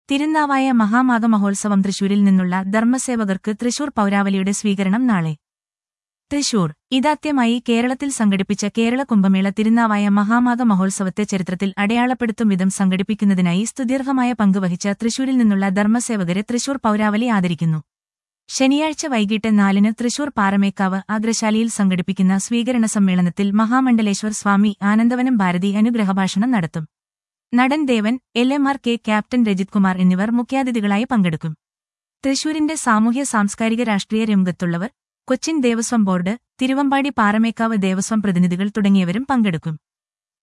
തിരുനാവായ മഹാമാഘ മഹോത്സവം തൃശൂരിൽ നിന്നുള്ള ധർമ്മസേവകർക്ക് തൃശൂർ പൗരാവലിയുടെ സ്വീകരണം നാളെ തൃശൂർ ഇതാദ്യമായി കേരളത്തിൽ സംഘടിപ്പിച്ച കേരള കുംഭമേള തിരുനാവായ മഹാമാഘ മഹോത്സവത്തെ ചരിത്രത്തിൽ അടയാളപ്പെടുത്തും വിധം സംഘടിപ്പിക്കുന്നതിനായി സ്തുത്യർഹമായ പങ്കുവഹിച്ച തൃശൂരിൽ നിന്നുള്ള ധർമ്മസേവകരെ തൃശൂർ പൗരാവലി ആദരിക്കുന്നു ശനിയാഴ്ച വൈകിട്ട് നാലിന് തൃശൂർ പാറമേക്കാവ് ആഗ്രശാലയിൽ സംഘടിപ്പിക്കുന്ന സ്വീകരണ സമ്മേളനത്തിൽ മഹാമണ്ഡലേശ്വർ സ്വാമി ആനന്ദവനം ഭാരതി അനുഗ്രഹഭാഷണം നടത്തും നടൻ Devan L M R K captain Rajith Kumar എന്നിവർ മുഖ്യാതിഥികളായി പങ്കെടുക്കും തൃശൂരിന്റെ സാമൂഹ്യ സാംസ്കാരിക രാഷ്ട്രീയ രംഗത്തുള്ളവർ കൊച്ചിൻ ദേവസ്വം ബോർഡ് തിരുവമ്പാടി പാറമേക്കാവ് ദേവസ്വം പ്രതിനിധികൾ തുടങ്ങിയവരും പങ്കെടുക്കും